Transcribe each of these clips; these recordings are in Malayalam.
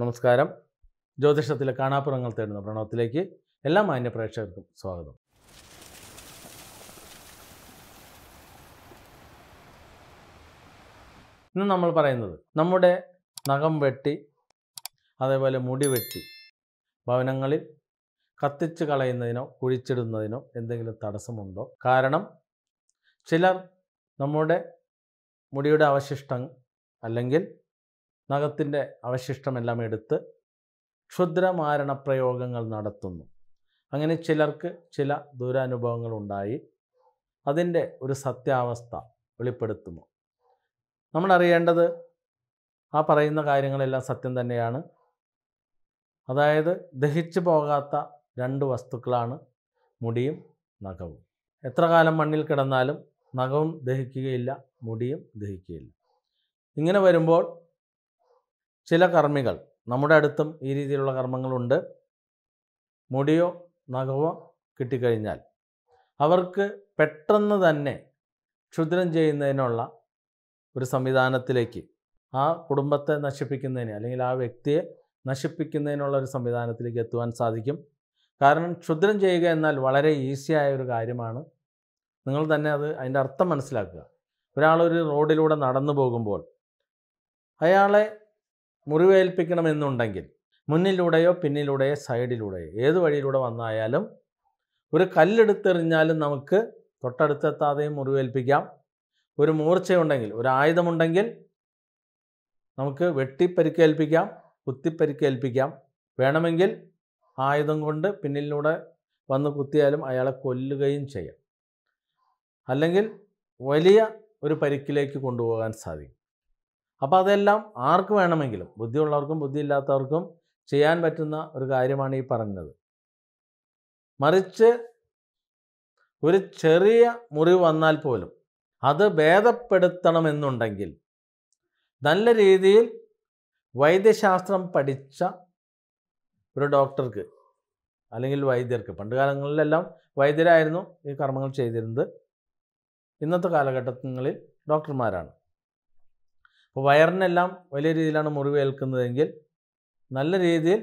നമസ്കാരം ജ്യോതിഷത്തിലെ കാണാപ്പുറങ്ങൾ തേടുന്ന പ്രണവത്തിലേക്ക് എല്ലാ മാന്യ പ്രേക്ഷകർക്കും സ്വാഗതം ഇന്ന് നമ്മൾ പറയുന്നത് നമ്മുടെ നഖം വെട്ടി അതേപോലെ മുടി വെട്ടി ഭവനങ്ങളിൽ കത്തിച്ച് കളയുന്നതിനോ കുഴിച്ചിടുന്നതിനോ എന്തെങ്കിലും തടസ്സമുണ്ടോ കാരണം ചിലർ നമ്മുടെ മുടിയുടെ അവശിഷ്ടം അല്ലെങ്കിൽ നഖത്തിൻ്റെ അവശിഷ്ടമെല്ലാം എടുത്ത് ക്ഷുദ്രമാരണ പ്രയോഗങ്ങൾ നടത്തുന്നു അങ്ങനെ ചിലർക്ക് ചില ദുരനുഭവങ്ങളുണ്ടായി അതിൻ്റെ ഒരു സത്യാവസ്ഥ വെളിപ്പെടുത്തുന്നു നമ്മൾ അറിയേണ്ടത് ആ പറയുന്ന കാര്യങ്ങളെല്ലാം സത്യം തന്നെയാണ് അതായത് ദഹിച്ചു പോകാത്ത രണ്ട് വസ്തുക്കളാണ് മുടിയും നഖവും എത്ര കാലം മണ്ണിൽ കിടന്നാലും നഖവും ദഹിക്കുകയില്ല മുടിയും ദഹിക്കുകയില്ല ഇങ്ങനെ വരുമ്പോൾ ചില കർമ്മികൾ നമ്മുടെ അടുത്തും ഈ രീതിയിലുള്ള കർമ്മങ്ങളുണ്ട് മുടിയോ നഖമോ കിട്ടിക്കഴിഞ്ഞാൽ അവർക്ക് പെട്ടെന്ന് തന്നെ ക്ഷുദ്രം ചെയ്യുന്നതിനുള്ള ഒരു സംവിധാനത്തിലേക്ക് ആ കുടുംബത്തെ നശിപ്പിക്കുന്നതിന് അല്ലെങ്കിൽ ആ വ്യക്തിയെ നശിപ്പിക്കുന്നതിനുള്ള ഒരു സംവിധാനത്തിലേക്ക് എത്തുവാൻ സാധിക്കും കാരണം ക്ഷുദ്രം ചെയ്യുക എന്നാൽ വളരെ ഈസിയായ ഒരു കാര്യമാണ് നിങ്ങൾ തന്നെ അത് അതിൻ്റെ അർത്ഥം മനസ്സിലാക്കുക ഒരാളൊരു റോഡിലൂടെ നടന്നു പോകുമ്പോൾ അയാളെ മുറിവേൽപ്പിക്കണമെന്നുണ്ടെങ്കിൽ മുന്നിലൂടെയോ പിന്നിലൂടെയോ സൈഡിലൂടെയോ ഏത് വഴിയിലൂടെ വന്നായാലും ഒരു കല്ലെടുത്തെറിഞ്ഞാലും നമുക്ക് തൊട്ടടുത്തെത്താതെയും മുറിവേൽപ്പിക്കാം ഒരു മൂർച്ചയുണ്ടെങ്കിൽ ഒരു ആയുധമുണ്ടെങ്കിൽ നമുക്ക് വെട്ടിപ്പരിക്കേൽപ്പിക്കാം കുത്തിപ്പരിക്കേൽപ്പിക്കാം വേണമെങ്കിൽ ആയുധം കൊണ്ട് പിന്നിലൂടെ വന്ന് കുത്തിയാലും അയാളെ കൊല്ലുകയും ചെയ്യാം അല്ലെങ്കിൽ വലിയ ഒരു പരിക്കിലേക്ക് കൊണ്ടുപോകാൻ സാധിക്കും അപ്പോൾ അതെല്ലാം ആർക്ക് വേണമെങ്കിലും ബുദ്ധിയുള്ളവർക്കും ബുദ്ധിയില്ലാത്തവർക്കും ചെയ്യാൻ പറ്റുന്ന ഒരു കാര്യമാണ് ഈ പറഞ്ഞത് മറിച്ച് ഒരു ചെറിയ മുറിവ് വന്നാൽ പോലും അത് ഭേദപ്പെടുത്തണമെന്നുണ്ടെങ്കിൽ നല്ല രീതിയിൽ വൈദ്യശാസ്ത്രം പഠിച്ച ഒരു ഡോക്ടർക്ക് അല്ലെങ്കിൽ വൈദ്യർക്ക് പണ്ട് കാലങ്ങളിലെല്ലാം വൈദ്യരായിരുന്നു ഈ കർമ്മങ്ങൾ ചെയ്തിരുന്നത് ഇന്നത്തെ കാലഘട്ടങ്ങളിൽ ഡോക്ടർമാരാണ് അപ്പോൾ വയറിനെല്ലാം വലിയ രീതിയിലാണ് മുറിവേൽക്കുന്നതെങ്കിൽ നല്ല രീതിയിൽ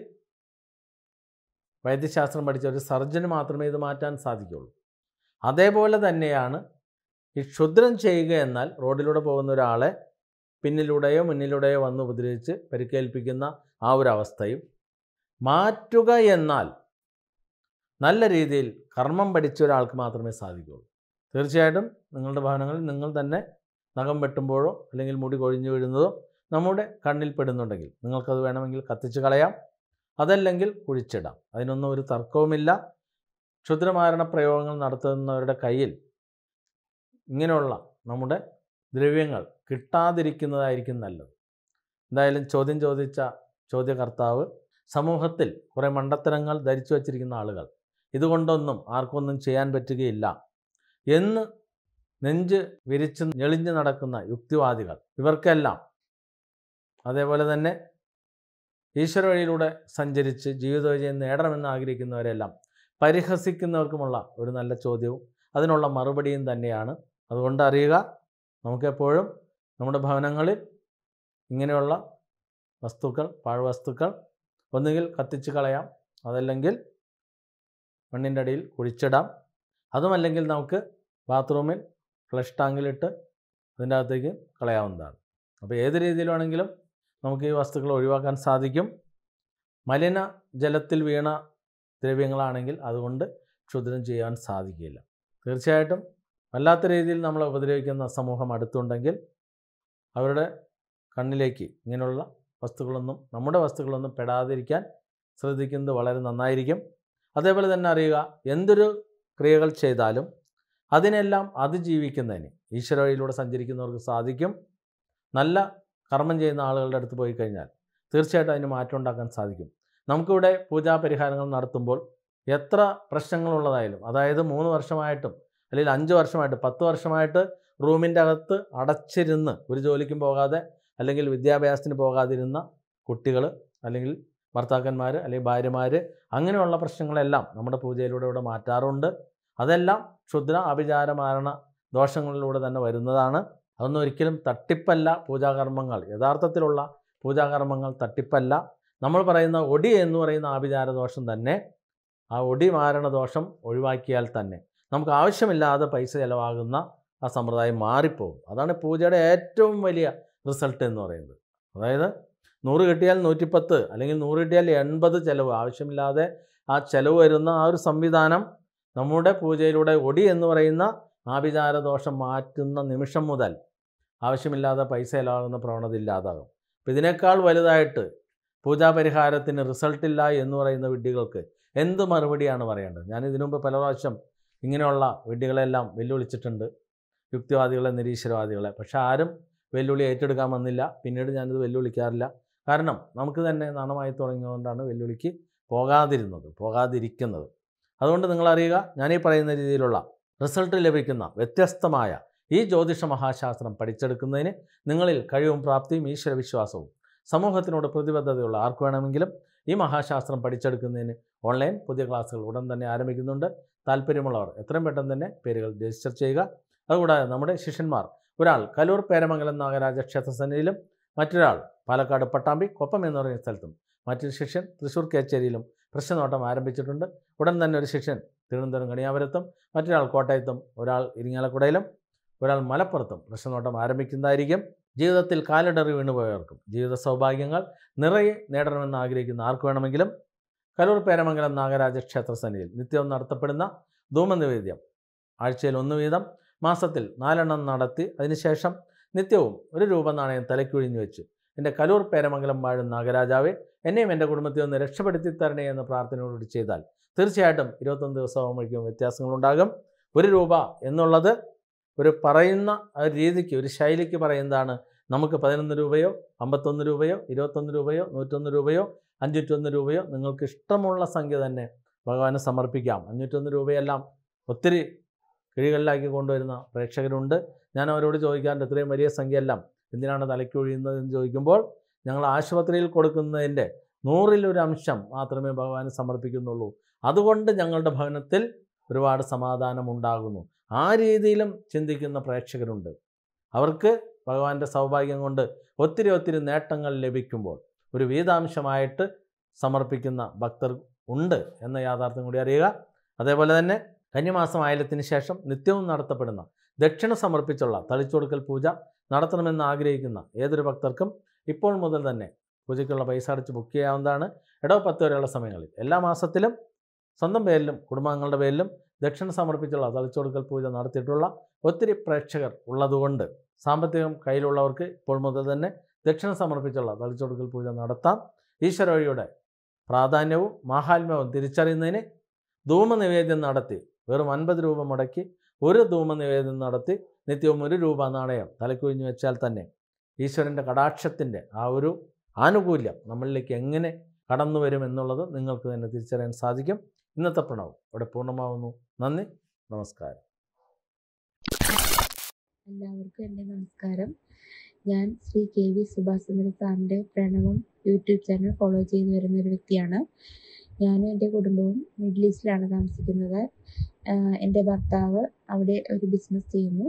വൈദ്യശാസ്ത്രം പഠിച്ച ഒരു സർജന് മാത്രമേ ഇത് മാറ്റാൻ സാധിക്കുള്ളൂ അതേപോലെ തന്നെയാണ് ഈ ക്ഷുദ്രം ചെയ്യുക എന്നാൽ റോഡിലൂടെ പോകുന്ന ഒരാളെ പിന്നിലൂടെയോ മുന്നിലൂടെയോ വന്ന് ഉപദ്രവിച്ച് പരിക്കേൽപ്പിക്കുന്ന ആ ഒരു അവസ്ഥയും മാറ്റുക എന്നാൽ നല്ല രീതിയിൽ കർമ്മം പഠിച്ച ഒരാൾക്ക് മാത്രമേ സാധിക്കുകയുള്ളൂ തീർച്ചയായിട്ടും നിങ്ങളുടെ ഭവനങ്ങളിൽ നിങ്ങൾ തന്നെ നഖം വെട്ടുമ്പോഴോ അല്ലെങ്കിൽ മുടി കൊഴിഞ്ഞു വീഴുന്നതോ നമ്മുടെ കണ്ണിൽ പെടുന്നുണ്ടെങ്കിൽ നിങ്ങൾക്കത് വേണമെങ്കിൽ കത്തിച്ച് കളയാം അതല്ലെങ്കിൽ കുഴിച്ചിടാം അതിനൊന്നും ഒരു തർക്കവുമില്ല ക്ഷുദ്രമാരണ പ്രയോഗങ്ങൾ നടത്തുന്നവരുടെ കയ്യിൽ ഇങ്ങനെയുള്ള നമ്മുടെ ദ്രവ്യങ്ങൾ കിട്ടാതിരിക്കുന്നതായിരിക്കും നല്ലത് എന്തായാലും ചോദ്യം ചോദിച്ച ചോദ്യകർത്താവ് സമൂഹത്തിൽ കുറേ മണ്ടത്തരങ്ങൾ ധരിച്ചു വച്ചിരിക്കുന്ന ആളുകൾ ഇതുകൊണ്ടൊന്നും ആർക്കൊന്നും ചെയ്യാൻ പറ്റുകയില്ല എന്ന് നെഞ്ച് വിരിച്ച് ഞെളിഞ്ഞ് നടക്കുന്ന യുക്തിവാദികൾ ഇവർക്കെല്ലാം അതേപോലെ തന്നെ ഈശ്വര വഴിയിലൂടെ സഞ്ചരിച്ച് ജീവിത വിജയം നേടണമെന്ന് ആഗ്രഹിക്കുന്നവരെല്ലാം പരിഹസിക്കുന്നവർക്കുമുള്ള ഒരു നല്ല ചോദ്യവും അതിനുള്ള മറുപടിയും തന്നെയാണ് അതുകൊണ്ട് അറിയുക നമുക്കെപ്പോഴും നമ്മുടെ ഭവനങ്ങളിൽ ഇങ്ങനെയുള്ള വസ്തുക്കൾ പാഴ്വസ്തുക്കൾ ഒന്നുകിൽ കത്തിച്ച് കളയാം അതല്ലെങ്കിൽ മണ്ണിൻ്റെ അടിയിൽ കുഴിച്ചിടാം അതുമല്ലെങ്കിൽ നമുക്ക് ബാത്റൂമിൽ ഫ്ലഷ് ടാങ്കിലിട്ട് അതിൻ്റെ അകത്തേക്ക് കളയാവുന്നതാണ് അപ്പോൾ ഏത് രീതിയിലാണെങ്കിലും നമുക്ക് ഈ വസ്തുക്കൾ ഒഴിവാക്കാൻ സാധിക്കും മലിന ജലത്തിൽ വീണ ദ്രവ്യങ്ങളാണെങ്കിൽ അതുകൊണ്ട് ക്ഷുദ്രം ചെയ്യാൻ സാധിക്കില്ല തീർച്ചയായിട്ടും വല്ലാത്ത രീതിയിൽ നമ്മളെ ഉപദ്രവിക്കുന്ന സമൂഹം അടുത്തുണ്ടെങ്കിൽ അവരുടെ കണ്ണിലേക്ക് ഇങ്ങനെയുള്ള വസ്തുക്കളൊന്നും നമ്മുടെ വസ്തുക്കളൊന്നും പെടാതിരിക്കാൻ ശ്രദ്ധിക്കുന്നത് വളരെ നന്നായിരിക്കും അതേപോലെ തന്നെ അറിയുക എന്തൊരു ക്രിയകൾ ചെയ്താലും അതിനെല്ലാം അതിജീവിക്കുന്നതിന് ഈശ്വര വഴിയിലൂടെ സഞ്ചരിക്കുന്നവർക്ക് സാധിക്കും നല്ല കർമ്മം ചെയ്യുന്ന ആളുകളുടെ അടുത്ത് പോയി കഴിഞ്ഞാൽ തീർച്ചയായിട്ടും അതിന് മാറ്റം ഉണ്ടാക്കാൻ സാധിക്കും നമുക്കിവിടെ പൂജാ പരിഹാരങ്ങൾ നടത്തുമ്പോൾ എത്ര പ്രശ്നങ്ങളുള്ളതായാലും അതായത് മൂന്ന് വർഷമായിട്ടും അല്ലെങ്കിൽ അഞ്ച് വർഷമായിട്ട് പത്ത് വർഷമായിട്ട് റൂമിൻ്റെ അകത്ത് അടച്ചിരുന്ന് ഒരു ജോലിക്കും പോകാതെ അല്ലെങ്കിൽ വിദ്യാഭ്യാസത്തിന് പോകാതിരുന്ന കുട്ടികൾ അല്ലെങ്കിൽ ഭർത്താക്കന്മാർ അല്ലെങ്കിൽ ഭാര്യമാർ അങ്ങനെയുള്ള പ്രശ്നങ്ങളെല്ലാം നമ്മുടെ പൂജയിലൂടെ ഇവിടെ മാറ്റാറുണ്ട് അതെല്ലാം ക്ഷുദ്ര അഭിചാരമാരണ ദോഷങ്ങളിലൂടെ തന്നെ വരുന്നതാണ് അതൊന്നും ഒരിക്കലും തട്ടിപ്പല്ല പൂജാകർമ്മങ്ങൾ യഥാർത്ഥത്തിലുള്ള പൂജാകർമ്മങ്ങൾ തട്ടിപ്പല്ല നമ്മൾ പറയുന്ന ഒടി എന്ന് പറയുന്ന ആഭിചാര ദോഷം തന്നെ ആ ഒടി മാരണ ദോഷം ഒഴിവാക്കിയാൽ തന്നെ നമുക്ക് ആവശ്യമില്ലാതെ പൈസ ചിലവാകുന്ന ആ സമ്പ്രദായം മാറിപ്പോകും അതാണ് പൂജയുടെ ഏറ്റവും വലിയ റിസൾട്ട് എന്ന് പറയുന്നത് അതായത് നൂറ് കിട്ടിയാൽ നൂറ്റിപ്പത്ത് അല്ലെങ്കിൽ നൂറ് കിട്ടിയാൽ എൺപത് ചിലവ് ആവശ്യമില്ലാതെ ആ ചിലവ് വരുന്ന ആ ഒരു സംവിധാനം നമ്മുടെ പൂജയിലൂടെ ഒടി എന്ന് പറയുന്ന ആഭിചാര ദോഷം മാറ്റുന്ന നിമിഷം മുതൽ ആവശ്യമില്ലാതെ പൈസ ചിലവാകുന്ന പ്രവണത ഇല്ലാതാകും അപ്പോൾ ഇതിനേക്കാൾ വലുതായിട്ട് പൂജാപരിഹാരത്തിന് റിസൾട്ടില്ല എന്ന് പറയുന്ന വിഡ്ഢികൾക്ക് എന്ത് മറുപടിയാണ് പറയേണ്ടത് ഞാൻ ഇതിനു മുമ്പ് പല പ്രാവശ്യം ഇങ്ങനെയുള്ള വിഡ്ഢികളെല്ലാം വെല്ലുവിളിച്ചിട്ടുണ്ട് യുക്തിവാദികളെ നിരീശ്വരവാദികളെ പക്ഷെ ആരും വെല്ലുവിളി ഏറ്റെടുക്കാൻ വന്നില്ല പിന്നീട് ഞാനിത് വെല്ലുവിളിക്കാറില്ല കാരണം നമുക്ക് തന്നെ നാണമായി തുടങ്ങിയതുകൊണ്ടാണ് വെല്ലുവിളിക്ക് പോകാതിരുന്നത് പോകാതിരിക്കുന്നത് അതുകൊണ്ട് നിങ്ങൾ അറിയുക ഞാൻ ഈ പറയുന്ന രീതിയിലുള്ള റിസൾട്ട് ലഭിക്കുന്ന വ്യത്യസ്തമായ ഈ ജ്യോതിഷ മഹാശാസ്ത്രം പഠിച്ചെടുക്കുന്നതിന് നിങ്ങളിൽ കഴിവും പ്രാപ്തിയും ഈശ്വരവിശ്വാസവും സമൂഹത്തിനോട് പ്രതിബദ്ധതയുള്ള ആർക്ക് വേണമെങ്കിലും ഈ മഹാശാസ്ത്രം പഠിച്ചെടുക്കുന്നതിന് ഓൺലൈൻ പുതിയ ക്ലാസ്സുകൾ ഉടൻ തന്നെ ആരംഭിക്കുന്നുണ്ട് താല്പര്യമുള്ളവർ എത്രയും പെട്ടെന്ന് തന്നെ പേരുകൾ രജിസ്റ്റർ ചെയ്യുക അതുകൂടാതെ നമ്മുടെ ശിഷ്യന്മാർ ഒരാൾ കലൂർ പേരമംഗലം നാഗരാജ ക്ഷേത്ര സന്നിധിയിലും മറ്റൊരാൾ പാലക്കാട് പട്ടാമ്പി കൊപ്പം എന്ന് പറയുന്ന സ്ഥലത്തും മറ്റൊരു ശിഷ്യൻ തൃശ്ശൂർ കേച്ചേരിയിലും പ്രശ്നനോട്ടം ആരംഭിച്ചിട്ടുണ്ട് ഉടൻ തന്നെ ഒരു ശിഷ്യൻ തിരുവനന്തപുരം കണിയാപുരത്തും മറ്റൊരാൾ കോട്ടയത്തും ഒരാൾ ഇരിങ്ങാലക്കുടയിലും ഒരാൾ മലപ്പുറത്തും പ്രശ്നനോട്ടം ആരംഭിക്കുന്നതായിരിക്കും ജീവിതത്തിൽ കാലിടറി വീണുപോയവർക്കും ജീവിത സൗഭാഗ്യങ്ങൾ നിറയെ നേടണമെന്ന് ആഗ്രഹിക്കുന്ന ആർക്ക് വേണമെങ്കിലും കലൂർ പേരമംഗലം നാഗരാജ ക്ഷേത്ര സന്നിധിയിൽ നിത്യവും നടത്തപ്പെടുന്ന ധൂമനിവേദ്യം ആഴ്ചയിൽ ഒന്ന് വീതം മാസത്തിൽ നാലെണ്ണം നടത്തി അതിനുശേഷം നിത്യവും ഒരു രൂപ നാണയം തലയ്ക്കൊഴിഞ്ഞു വെച്ച് എൻ്റെ കലൂർ പേരമംഗലം വാഴും നാഗരാജാവെ എന്നെയും എൻ്റെ കുടുംബത്തെ ഒന്ന് രക്ഷപ്പെടുത്തി തരണേ എന്ന പ്രാർത്ഥനയോടുകൂടി ചെയ്താൽ തീർച്ചയായിട്ടും ഇരുപത്തൊന്ന് ദിവസമാകുമ്പോഴേക്കും വ്യത്യാസങ്ങളുണ്ടാകും ഒരു രൂപ എന്നുള്ളത് ഒരു പറയുന്ന ആ രീതിക്ക് ഒരു ശൈലിക്ക് പറയുന്നതാണ് നമുക്ക് പതിനൊന്ന് രൂപയോ അമ്പത്തൊന്ന് രൂപയോ ഇരുപത്തൊന്ന് രൂപയോ നൂറ്റൊന്ന് രൂപയോ അഞ്ഞൂറ്റൊന്ന് രൂപയോ നിങ്ങൾക്ക് ഇഷ്ടമുള്ള സംഖ്യ തന്നെ ഭഗവാന് സമർപ്പിക്കാം അഞ്ഞൂറ്റൊന്ന് രൂപയെല്ലാം ഒത്തിരി കിഴികളിലാക്കി കൊണ്ടുവരുന്ന പ്രേക്ഷകരുണ്ട് ഞാൻ അവരോട് ചോദിക്കാറുണ്ട് ഇത്രയും വലിയ സംഖ്യയെല്ലാം എന്തിനാണ് തലയ്ക്ക് ഒഴിയുന്നത് എന്ന് ചോദിക്കുമ്പോൾ ഞങ്ങൾ ആശുപത്രിയിൽ കൊടുക്കുന്നതിൻ്റെ നൂറിലൊരു അംശം മാത്രമേ ഭഗവാന് സമർപ്പിക്കുന്നുള്ളൂ അതുകൊണ്ട് ഞങ്ങളുടെ ഭവനത്തിൽ ഒരുപാട് സമാധാനം ഉണ്ടാകുന്നു ആ രീതിയിലും ചിന്തിക്കുന്ന പ്രേക്ഷകരുണ്ട് അവർക്ക് ഭഗവാന്റെ സൗഭാഗ്യം കൊണ്ട് ഒത്തിരി ഒത്തിരി നേട്ടങ്ങൾ ലഭിക്കുമ്പോൾ ഒരു വീതാംശമായിട്ട് സമർപ്പിക്കുന്ന ഭക്തർ ഉണ്ട് എന്ന യാഥാർത്ഥ്യം കൂടി അറിയുക അതേപോലെ തന്നെ കന്നിമാസം ആയില്യത്തിന് ശേഷം നിത്യവും നടത്തപ്പെടുന്ന ദക്ഷിണ സമർപ്പിച്ചുള്ള തളിച്ചുകൊടുക്കൽ പൂജ നടത്തണമെന്ന് ആഗ്രഹിക്കുന്ന ഏതൊരു ഭക്തർക്കും ഇപ്പോൾ മുതൽ തന്നെ പൂജയ്ക്കുള്ള പൈസ അടച്ച് ബുക്ക് ചെയ്യാവുന്നതാണ് ഇടവ് പത്ത് വരെയുള്ള സമയങ്ങളിൽ എല്ലാ മാസത്തിലും സ്വന്തം പേരിലും കുടുംബാംഗങ്ങളുടെ പേരിലും ദക്ഷിണ സമർപ്പിച്ചുള്ള തളിച്ചുകൊടുക്കൽ പൂജ നടത്തിയിട്ടുള്ള ഒത്തിരി പ്രേക്ഷകർ ഉള്ളതുകൊണ്ട് സാമ്പത്തികം കയ്യിലുള്ളവർക്ക് ഇപ്പോൾ മുതൽ തന്നെ ദക്ഷിണ സമർപ്പിച്ചുള്ള തളിച്ചുകൊടുക്കൽ പൂജ നടത്താം ഈശ്വരവഴിയുടെ പ്രാധാന്യവും മാഹാത്മ്യവും തിരിച്ചറിയുന്നതിന് ധൂമനിവേദ്യം നടത്തി വെറും അൻപത് രൂപ മുടക്കി ഒരു ധൂമനിവേദ്യം നടത്തി നിത്യവും ഒരു രൂപ നാണയം തലക്കുഴിഞ്ഞു വെച്ചാൽ തന്നെ ഈശ്വരൻ്റെ കടാക്ഷത്തിൻ്റെ ആ ഒരു ആനുകൂല്യം നമ്മളിലേക്ക് എങ്ങനെ കടന്നു വരും എന്നുള്ളത് നിങ്ങൾക്ക് തന്നെ തിരിച്ചറിയാൻ സാധിക്കും ഇന്നത്തെ പ്രണവ് ഇവിടെ പൂർണ്ണമാവുന്നു നന്ദി നമസ്കാരം എല്ലാവർക്കും എൻ്റെ നമസ്കാരം ഞാൻ ശ്രീ കെ വി സുഭാഷചന്ദ്ര സാറിൻ്റെ പ്രണവം യൂട്യൂബ് ചാനൽ ഫോളോ ചെയ്തു വരുന്ന ഒരു വ്യക്തിയാണ് ഞാനും എൻ്റെ കുടുംബവും മിഡിൽ ഈസ്റ്റിലാണ് താമസിക്കുന്നത് ആഹ് എൻ്റെ ഭർത്താവ് അവിടെ ഒരു ബിസിനസ് ചെയ്യുന്നു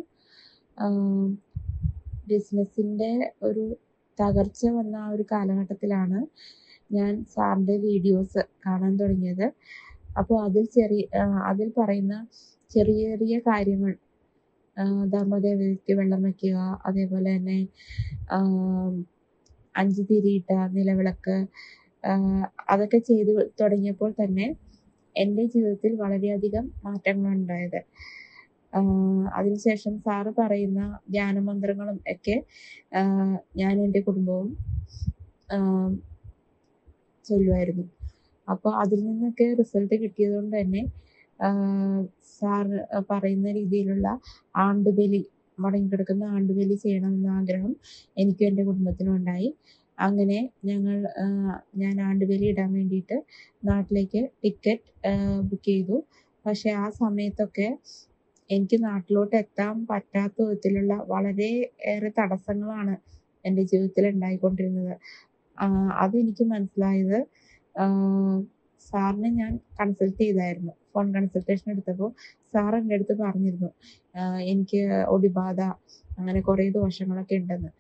ബിസിനസ്സിൻ്റെ ഒരു തകർച്ച വന്ന ആ ഒരു കാലഘട്ടത്തിലാണ് ഞാൻ സാറിൻ്റെ വീഡിയോസ് കാണാൻ തുടങ്ങിയത് അപ്പോൾ അതിൽ ചെറിയ ആഹ് അതിൽ പറയുന്ന ചെറിയ ചെറിയ കാര്യങ്ങൾ ആഹ് ധർമ്മദേവതയ്ക്ക് വെള്ളം വയ്ക്കുക അതേപോലെ തന്നെ ആഹ് അഞ്ച് തിരിയിട്ട നിലവിളക്ക് ആഹ് അതൊക്കെ ചെയ്തു തുടങ്ങിയപ്പോൾ തന്നെ എൻ്റെ ജീവിതത്തിൽ വളരെയധികം മാറ്റങ്ങളുണ്ടായത് ആഹ് അതിനുശേഷം സാറ് പറയുന്ന ധ്യാനമന്ത്രങ്ങളും ഒക്കെ ആഹ് ഞാനും എൻ്റെ കുടുംബവും ആഹ് ചൊല്ലുമായിരുന്നു അപ്പോൾ അതിൽ നിന്നൊക്കെ റിസൾട്ട് കിട്ടിയത് കൊണ്ട് തന്നെ ആഹ് സാറ് പറയുന്ന രീതിയിലുള്ള ആണ്ടുബലി മുടങ്ങിക്കിടക്കുന്ന ആണ്ടുബലി ചെയ്യണമെന്ന ആഗ്രഹം എനിക്കും എൻ്റെ കുടുംബത്തിനും ഉണ്ടായി അങ്ങനെ ഞങ്ങൾ ആഹ് ഞാൻ ആണ്ടുബലി ഇടാൻ വേണ്ടിയിട്ട് നാട്ടിലേക്ക് ടിക്കറ്റ് ബുക്ക് ചെയ്തു പക്ഷേ ആ സമയത്തൊക്കെ എനിക്ക് നാട്ടിലോട്ട് എത്താൻ പറ്റാത്ത വിധത്തിലുള്ള വളരെ ഏറെ തടസ്സങ്ങളാണ് എൻ്റെ ജീവിതത്തിൽ ഉണ്ടായിക്കൊണ്ടിരുന്നത് ആഹ് അതെനിക്ക് മനസ്സിലായത് ആഹ് സാറിനെ ഞാൻ കൺസൾട്ട് ചെയ്തായിരുന്നു ഫോൺ കൺസൾട്ടേഷൻ എടുത്തപ്പോൾ സാർ എൻ്റെ അടുത്ത് പറഞ്ഞിരുന്നു ആഹ് എനിക്ക് ഒടിബാധ അങ്ങനെ കുറേ ദോഷങ്ങളൊക്കെ ഉണ്ടെന്ന്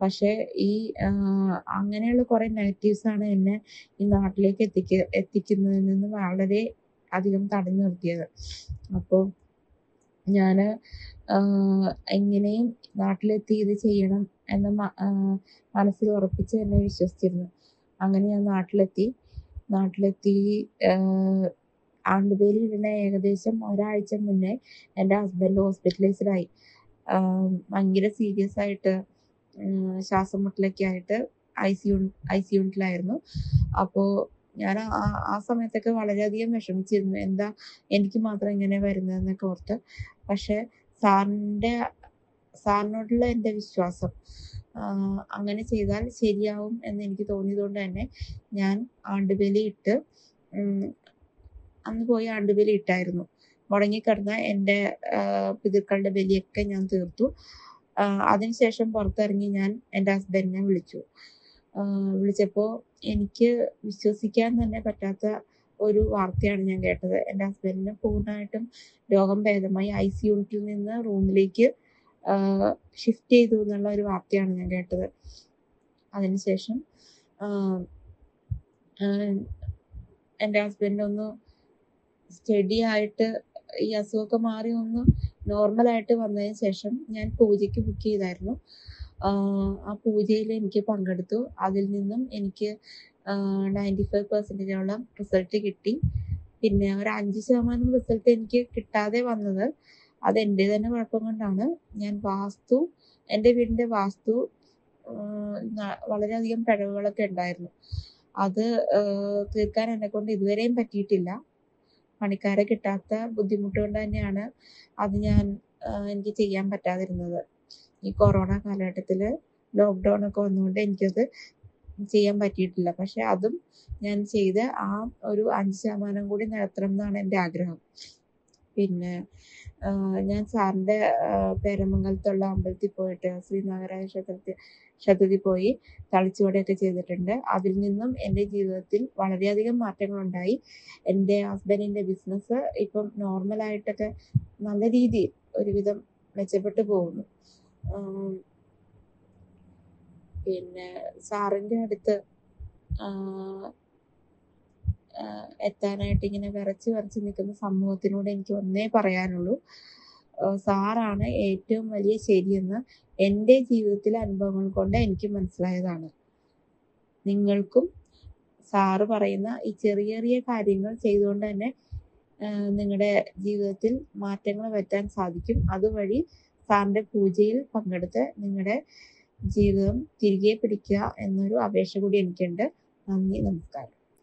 പക്ഷേ ഈ ആഹ് അങ്ങനെയുള്ള കുറേ നെഗറ്റീവ്സാണ് എന്നെ ഈ നാട്ടിലേക്ക് എത്തിക്ക എത്തിക്കുന്നതിൽ നിന്ന് വളരെ അധികം തടഞ്ഞു നിർത്തിയത്. അപ്പോൾ ഞാന് ആഹ് എങ്ങനെയും നാട്ടിലെത്തി ഇത് ചെയ്യണം എന്ന് മ ആഹ് മനസ്സിൽ ഉറപ്പിച്ച് തന്നെ വിശ്വസിച്ചിരുന്നു. അങ്ങനെ ഞാൻ നാട്ടിലെത്തി. നാട്ടിലെത്തി ആഹ് ആണ്ടുപേര് ഇടുന്ന ഏകദേശം ഒരാഴ്ച മുന്നേ എൻ്റെ ഹസ്ബൻഡ് ഹോസ്പിറ്റലൈസ്ഡ് ആയി. ആഹ് ഭയങ്കര സീരിയസ് ആയിട്ട് ഉം ശ്വാസം മുട്ടലൊക്കെ ആയിട്ട് ഐസിയു ഐസിയു യൂണിറ്റിലായിരുന്നു. അപ്പോൾ ഞാൻ ആ ആ സമയത്തൊക്കെ വളരെയധികം വിഷമിച്ചിരുന്നു. എന്താ എനിക്ക് മാത്രം ഇങ്ങനെ വരുന്നതെന്നൊക്കെ ഓർത്ത്. പക്ഷേ സാറിൻ്റെ സാറിനോടുള്ള എൻ്റെ വിശ്വാസം ആഹ് അങ്ങനെ ചെയ്താൽ ശരിയാവും എന്ന് എനിക്ക് തോന്നിയതുകൊണ്ട് തന്നെ ഞാൻ ആണ്ടുബലി ഇട്ട് ഉം അന്ന് പോയി ആണ്ടുബലി ഇട്ടായിരുന്നു. മുടങ്ങിക്കിടന്ന എൻ്റെ ആഹ് പിതൃക്കളുടെ ബലിയൊക്കെ ഞാൻ തീർത്തു. ആഹ് അതിനുശേഷം പുറത്തിറങ്ങി ഞാൻ എൻ്റെ ഹസ്ബൻഡിനെ വിളിച്ചു. ആഹ് വിളിച്ചപ്പോൾ എനിക്ക് വിശ്വസിക്കാൻ തന്നെ പറ്റാത്ത ഒരു വാർത്തയാണ് ഞാൻ കേട്ടത്. എൻ്റെ ഹസ്ബൻഡിന് പൂർണ്ണമായിട്ടും രോഗം ഭേദമായി ഐസിയു യൂണിറ്റിൽ നിന്ന് റൂമിലേക്ക് ആഹ് ഷിഫ്റ്റ് ചെയ്തു എന്നുള്ള ഒരു വാർത്തയാണ് ഞാൻ കേട്ടത്. അതിനുശേഷം ആഹ് ആഹ് എൻ്റെ ഹസ്ബൻഡ് ഒന്ന് സ്റ്റഡി ആയിട്ട് ഈ അസുഖമൊക്കെ മാറി ഒന്ന് നോർമലായിട്ട് വന്നതിന് ശേഷം ഞാൻ പൂജയ്ക്ക് ബുക്ക് ചെയ്തായിരുന്നു. ആഹ് ആ പൂജയിൽ എനിക്ക് പങ്കെടുത്തു. അതിൽ നിന്നും എനിക്ക് ആഹ് 95% ഓളം റിസൾട്ട് കിട്ടി. പിന്നെ ഒരു 5% റിസൾട്ട് എനിക്ക് കിട്ടാതെ വന്നത് അത് എൻ്റെ തന്നെ കുഴപ്പം കൊണ്ടാണ്. ഞാൻ വാസ്തു എൻ്റെ വീടിൻ്റെ വാസ്തു ആഹ് ന വളരെയധികം പിഴവുകളൊക്കെ ഉണ്ടായിരുന്നു. അത് ആഹ് തീർക്കാൻ എന്നെക്കൊണ്ട് ഇതുവരെയും പറ്റിയിട്ടില്ല. പണിക്കാരെ കിട്ടാത്ത ബുദ്ധിമുട്ട് കൊണ്ട് തന്നെയാണ് അത് ഞാൻ ആഹ് എനിക്ക് ചെയ്യാൻ പറ്റാതിരുന്നത്. ഈ കൊറോണ കാലഘട്ടത്തില് ലോക്ക്ഡൗൺ ഒക്കെ വന്നതുകൊണ്ട് എനിക്കത് ചെയ്യാൻ പറ്റിയിട്ടില്ല. പക്ഷേ അതും ഞാൻ ചെയ്ത് ആ ഒരു 5% കൂടി നികത്തണം എന്നാണ് എൻ്റെ ആഗ്രഹം. പിന്നെ ആഹ് ഞാൻ സാറിൻ്റെ ആഹ് പേരമംഗലത്തുള്ള അമ്പലത്തിൽ പോയിട്ട് ശ്രീനാരായണ ക്ഷേത്രത്തിൽ ക്ഷേത്രത്തിൽ പോയി തളിച്ചുവടുയൊക്കെ ചെയ്തിട്ടുണ്ട്. അതിൽ നിന്നും എൻ്റെ ജീവിതത്തിൽ വളരെയധികം മാറ്റങ്ങളുണ്ടായി. എൻ്റെ ഹസ്ബൻഡിൻ്റെ ബിസിനസ് ഇപ്പം നോർമലായിട്ടൊക്കെ നല്ല രീതിയിൽ ഒരുവിധം മെച്ചപ്പെട്ടു പോകുന്നു. ആഹ് പിന്നെ സാറിൻ്റെ അടുത്ത് ആഹ് ആഹ് എത്താനായിട്ട് ഇങ്ങനെ വിറച്ച് വിറച്ച് നിൽക്കുന്ന സമൂഹത്തിനോട് എനിക്ക് ഒന്നേ പറയാനുള്ളൂ. ആഹ് സാറാണ് ഏറ്റവും വലിയ ശരിയെന്ന് എൻ്റെ ജീവിതത്തിലെ അനുഭവങ്ങൾ കൊണ്ട് എനിക്ക് മനസ്സിലായതാണ്. നിങ്ങൾക്കും സാറ് പറയുന്ന ഈ ചെറിയ ചെറിയ കാര്യങ്ങൾ ചെയ്തുകൊണ്ട് തന്നെ ആഹ് നിങ്ങടെ ജീവിതത്തിൽ മാറ്റങ്ങൾ വരുത്താൻ സാധിക്കും. അതുവഴി സാറിൻ്റെ പൂജയിൽ പങ്കെടുത്ത് നിങ്ങടെ ജീവിതം തിരികെ പിടിക്കുക എന്നൊരു അപേക്ഷ കൂടി എനിക്കുണ്ട്. നന്ദി, നമസ്കാരം.